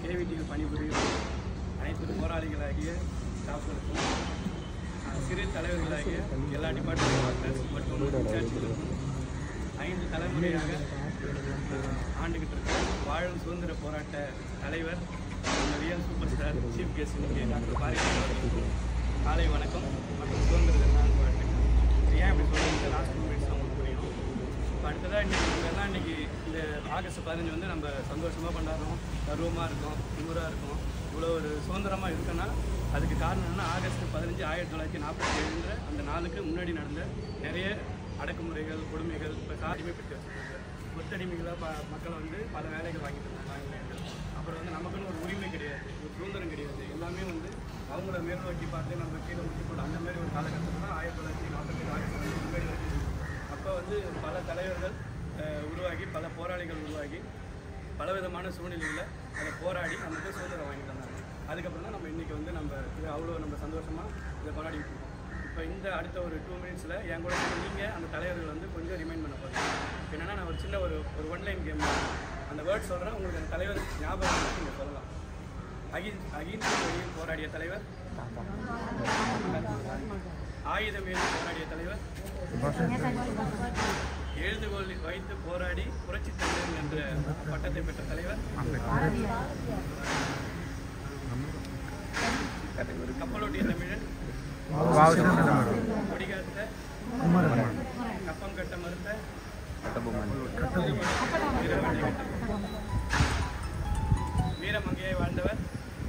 கேவிடியில் பணிபுரியும் அனைத்து போராளிகளாகிய ஸ்டாஃப்களுக்கும் அஹ், சிறு தலைவர்களாகிய எல்லா டிபார்ட்மெண்ட் டாக்டர்ஸ் மற்றும் இன்சார்ஜ்களுக்கும் ஐந்து தலைமுறையாக அஹ், ஆண்டுகிட்டு இருக்க வாழும் சுதந்திர போராட்ட தலைவர் நம்ம real super star chief guest இன்னைக்கு டாக்டர் பாரிசாலன் அவர்களுக்கு காலை வணக்கம் மற்றும் சுதந்திர தின வாழ்த்துக்கள் இது ஏன் இப்படி சொல்லுங்க லாஸ்ட் டூ மினிட்ஸ் உங்களுக்கு புரியும் இப்போ அடுத்ததாக இன்றைக்கி இதெல்லாம் இன்றைக்கி இந்த ஆகஸ்ட் பதினஞ்சு வந்து நம்ம சந்தோஷமாக கொண்டாடுறோம் கர்வமாக இருக்கோம் திமுறாக இருக்கோம் இவ்வளோ ஒரு சுதந்திரமாக இருக்குன்னா அதுக்கு காரணம் என்னன்னா ஆகஸ்ட் பதினஞ்சு ஆயிரத்தி தொள்ளாயிரத்தி நாற்பத்தி ஏழுன்ற அந்த நாளுக்கு முன்னாடி நடந்த நிறைய அடக்குமுறைகள் கொடுமைகள் இப்போ அடிமைப்படுத்தி வச்சுருக்காங்க ஒத்தடிமைகளாக ப மக்களை வந்து பல வேலைகள் வாங்கிட்டு இருந்தாங்க ஆங்கிலேயர்கள் அப்புறம் வந்து நமக்குன்னு ஒரு உரிமை கிடையாது ஒரு சுதந்திரம் கிடையாது எல்லாமே வந்து அவங்கள மேல் நோக்கி பார்த்து நம்ம கீழே முட்டி போட்டு அந்த மாதிரி ஒரு காலகட்டத்தில் தான் ஆயிரத்தி தொள்ளாயிரத்தி நாற்பத்தி ஏழு ஆயிரத்தி தொள்ளாயிரத்தி முன்னாடி வரைக்கும் இருந்துச்சு. அப்போ வந்து பல தலைவர்கள் அஹ், உருவாகி பல போராளிகள் உருவாகி பலவிதமான சூழ்நிலையில் அதை போராடி நமக்கு சுதந்திரம் வாங்கி தந்தாங்க அதுக்கப்புறம் தான் நம்ம இன்றைக்கி வந்து நம்ம இது அவ்வளோ நம்ம சந்தோஷமாக இதை கொண்டாடிட்டு இருக்கோம் இப்போ இந்த அடுத்த ஒரு டூ மினிட்ஸில் என் கூட நீங்கள் அந்த தலைவர்கள் வந்து கொஞ்சம் ரிமைண்ட் பண்ண போகிறீங்க என்னன்னா நான் ஒரு சின்ன ஒரு ஒரு ஒன்லைன் கேம் அந்த வேர்ட் சொல்கிறேன் உங்களுக்கு அந்த தலைவர் ஞாபகம் இருந்தா நீங்கள் சொல்லலாம் அகின் அகிம்சை வழியில் போராடிய தலைவர் ஆயுதம் ஏந்தி போராடிய தலைவர் எழுதுகோல் வைத்து போராடி புரட்சி தலைவர் என்ற பட்டத்தை பெற்ற தலைவர் கப்பலோட்டிய தமிழன் கொடிகாத்த கப்பம் கட்ட மறுத்த வீரமங்கை கட்ட வீரமங்கையை வாழ்ந்தவர்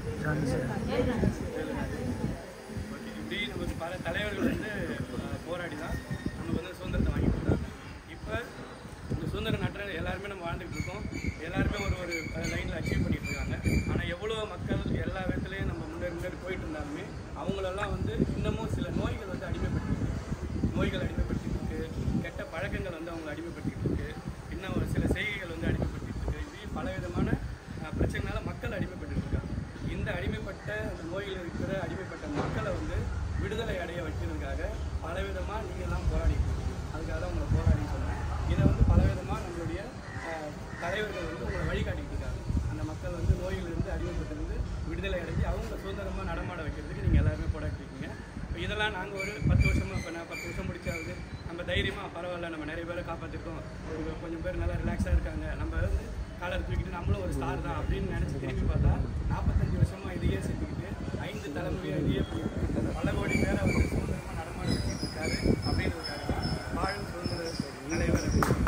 ஓகே, இப்படி நமக்கு பல தலைவர்கள் வந்து அஹ், போராடி தான் நமக்கு வந்து சுதந்திரத்தை வாங்கி கொடுத்தாங்க இப்போ இந்த சுதந்திர நாட்டில் எல்லாருமே நம்ம வாழ்ந்துட்டு இருக்கோம் எல்லாருமே ஒரு ஒரு லைனில் அச்சீவ் பண்ணிட்டு இருக்காங்க ஆனால் எவ்வளோ மக்கள் எல்லா விதத்துலையும் நம்ம முன்னேறி முன்னேறி போயிட்டு இருந்தாலுமே அவங்களெல்லாம் வந்து இன்னமும் சில நோய்கள் வந்து அடிமைப்பட்டு நோய்கள் அடிமைப்படுத்திட்டு இருக்கு கெட்ட பழக்கங்கள் வந்து அவங்களை அடிமைப்படுத்திட்டு இருக்கு இன்னும் ஒரு சில செய்கைகள் வந்து அடிமைப்படுத்திட்டு இருக்கு இப்படி பலவிதமான அஹ், பிரச்சனைனால மக்கள் அடிமைப்பட்டு இருக்காங்க இந்த அடிமைப்பட்ட அந்த நோயில் இருக்கிற அடிமைப்பட்ட மக்களை வந்து விடுதலை அடைய வைக்கிறதுக்காக பலவிதமாக நீங்கள்லாம் போராடிட்டு இருக்கீங்க அதுக்காக தான் உங்களை போராடி சொன்னேன் இதை வந்து பலவிதமாக நம்மளுடைய அஹ், தலைவர்கள் வந்து உங்களை வழிகாட்டிட்டு இருக்காங்க அந்த மக்கள் வந்து நோயிலிருந்து அடிமைப்பட்டிருந்து விடுதலை அடைஞ்சு அவங்க சுதந்திரமாக நடமாட வைக்கிறதுக்கு நீங்கள் எல்லாருமே போராடிட்டு இருக்கீங்க இப்போ இதெல்லாம் நாங்கள் ஒரு பத்து வருஷமாக இப்போ நான் பத்து வருஷம் முடிச்சாவது நம்ம தைரியமாக பரவாயில்ல நம்ம நிறைய பேரை காப்பாற்றிருக்கோம் ஒரு கொஞ்சம் பேர் நல்லா ரிலாக்ஸாக இருக்காங்க நம்ம வந்து காலர் தூக்கிட்டு நம்மளும் ஒரு ஸ்டார் தான் அப்படின்னு நினச்சி திரும்பி பார்த்தா நாற்பத்தஞ்சு வருஷமாக இதையே செஞ்சுக்கிட்டு ஐந்து தலைமுறையாக இதையே பண்ணிட்டு பல கோடி பேரை வந்து சுதந்திரமாக நடமாட வச்சுட்டு இருக்காரு அப்படின்றதுக்காக தான் வாழும் சுதந்திர தலைவர்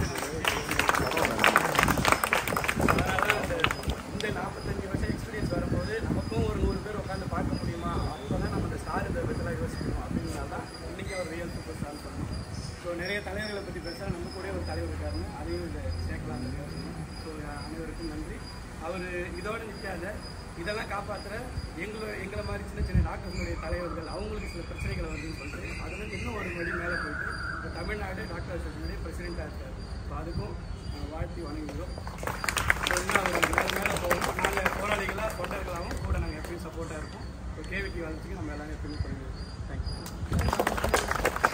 அதனால அந்த இந்த நாற்பத்தஞ்சு வருஷம் எக்ஸ்பீரியன்ஸ் வரும்போது நமக்கும் ஒரு நூறு பேர் உட்காந்து பார்க்க முடியுமா அப்போ தான் நம்ம இந்த ஸ்டார் இந்த விதத்தில் யோசிக்கணும் அப்படின்னால தான் இன்றைக்கி அவர் ரியல் சூப்பர் ஸ்டார் சொல்லணும் ஸோ நிறைய தலைவர்களை பற்றி பேசுகிறா நம்ம கூட ஒரு தலைவர் இருக்காருன்னு அதையும் இதை சேர்க்கலாம் யோசனை ஸோ அனைவருக்கும் நன்றி அவர் இதோடு நிற்காத இதெல்லாம் காப்பாற்றுற எங்களை எங்களை மாதிரி சின்ன சின்ன டாக்டர்ஸுடைய தலைவர்கள் அவங்களுக்கு சில பிரச்சனைகள் வருதுன்னு சொல்லிட்டு அதுலேருந்து இன்னும் ஒரு படி மேலே போயிட்டு இப்போ தமிழ்நாடு டாக்டர் அசோசியேஷனுடைய பிரசிடெண்ட்டாக இருக்கார் ஸோ அதுக்கும் அஹ், வாழ்த்தி வணங்குகிறோம் ஸோ இன்னும் அவர் மேலே மேலே போகணும் நாங்கள் போராளிகளாக தொண்டர்களாகவும் கூட நாங்கள் எப்பயும் சப்போர்ட்டாக இருப்போம் ஸோ கேவிக்கு வளர்ச்சிக்கு நம்ம எல்லாரும் எப்பயுமே பண்ணுவோம் தேங்க்யூ